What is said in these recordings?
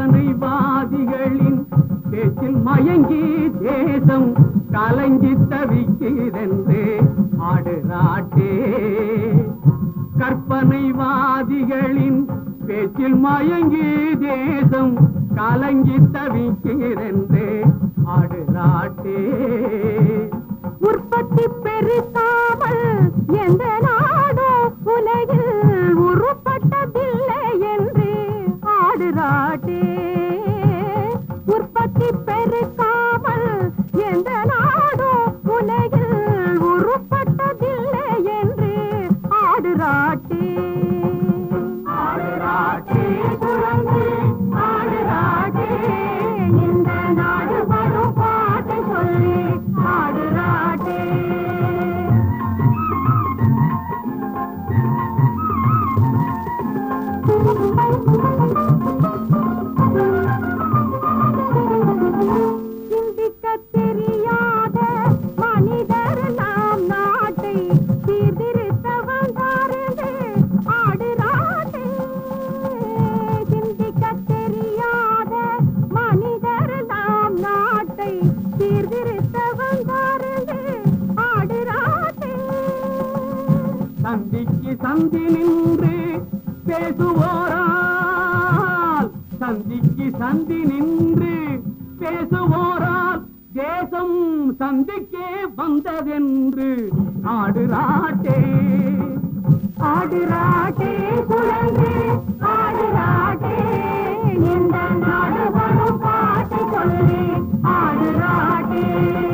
கற்பனைவாதிகளின் பேச்சில் மயங்கி தேசம் கலங்கி தவிக்கிறென்று ஆடுறாட்டே கற்பனைவாதிகளின் பேச்சில் மயங்கி தேசம் கலங்கி தவிக்கிறென்று ஆடுறாட்டே உற்பத்தி பெருக்காமல் எந்த நாடும் உலகில் உருப்பட்டதில்லை என்று ஆடுறாட்டே உற்பத்தி பெருக்காமல் எந்த நாடும் உலகில் உருப்பட்டதில்லை என்று ஆடுறாட்டே ஆடுறாட்டே குழந்தை ஆடுறாட்டே இந்த நாடு வரும் பாட்டு சொல்லி ஆடுறாட்டே சிந்திக்க தெரியாத மனிதர் நாம் நாட்டை சீர்திருத்த வந்தாரது ஆடுறாட்டே சிந்திக்க தெரியாத மனிதர் நாம் நாட்டை சீர்திருத்த வந்தாரது ஆடுறாட்டே சந்திக்கு சந்தி நின்று பேசுவோரால் சந்திக்கு சந்தி நின்று பேசுவோரால் தேசம் சந்திக்கே வந்ததென்று ஆடுறாட்டே ஆடுறாட்டே குழந்தை ஆடுறாட்டே இந்த நாடு வரும் பாட்டு சொல்லி ஆடுறாட்டே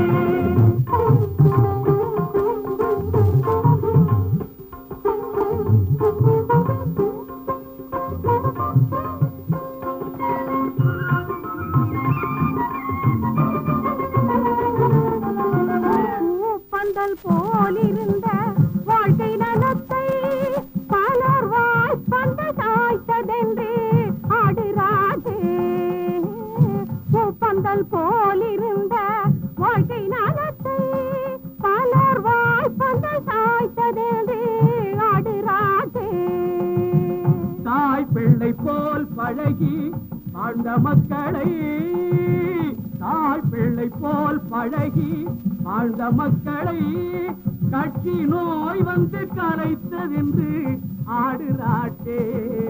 பூப்பந்தல் போலிருந்த வாழ்க்கை நலத்தை பலர் வாய்ப்பந்த சாய்த்ததென்று ஆடுறாதே பூப்பந்தல் போலிருந்த வாழ்க்கை நலத்தை பலர் வாய்ப்பந்த சாய்த்ததென்று ஆடுறாதே தாய் பிள்ளை போல் பழகி வாழ்ந்த மக்களை தாய் பிள்ளை போல் பழகி வாழ்ந்த மக்களை கட்சி நோய் வந்து கலைத்ததென்று ஆடுறாட்டே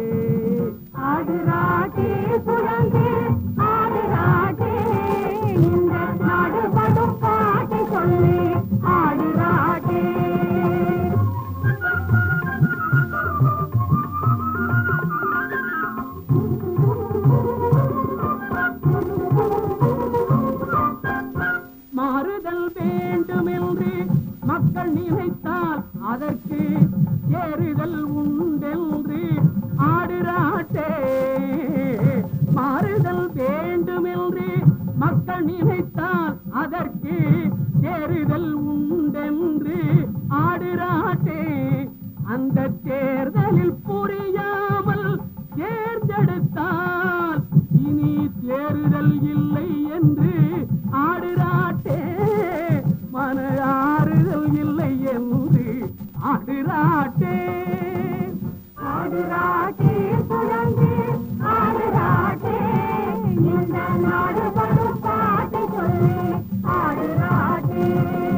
ஆடுறாட்டே குழந்தை ஆடுறாட்டே இந்த நாடு படும் பாட்டை சொல்லி ஆடுறாட்டே மாறுதல் வேண்டுமென்று மக்கள் நினைத்தால் அதற்கு ஏறுதல் உண்டென்று ஆடுறாட்டே மாறுதல் வேண்டுமென்று மக்கள் நினைத்தால் அதற்கு ஏறுதல் உண்டென்று ஆடுறாட்டே அந்த தேர்தலில் புரியாமல் தேர்ந்தெடுத்தால் இனி தேர்தல் இல்லை என்று ஆடுறாட்டே மன ஆறுதல் இல்லை என்று ஆடுறாட்டே ஆடுறாட்டே குழந்தை ஆடுறாட்டே இந்த நாடு படும் பாட்டை சொல்லி ஆடுறாட்டே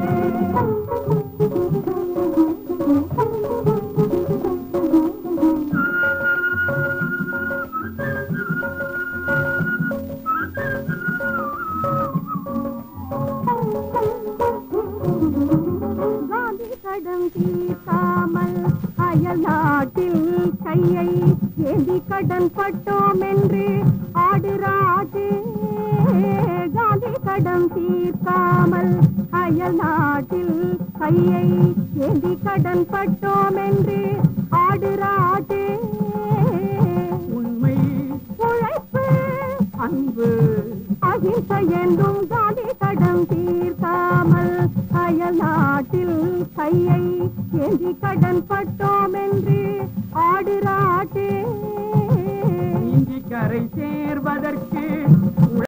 காந்தி கடன் தீர்க்காமல் அயல் நாட்டில் கையை ஏந்தி கடன் பட்டோம் என்று ஆடுறாதே காந்தி கடன் தீர்க்காமல் அயல் நாட்டில் கையை ஏந்தி கடன் பட்டோம் என்று ஆடுறாதே உண்மை உழைப்பு அன்பு அகிம்சை என்றும் காந்தி கடன் தீர்க்காமல் அயல் நாட்டில் கையை ஏந்தி கடன் பட்டோம் என்று ஆடுறாட்டே நீந்தி கரை சேர்வதற்கு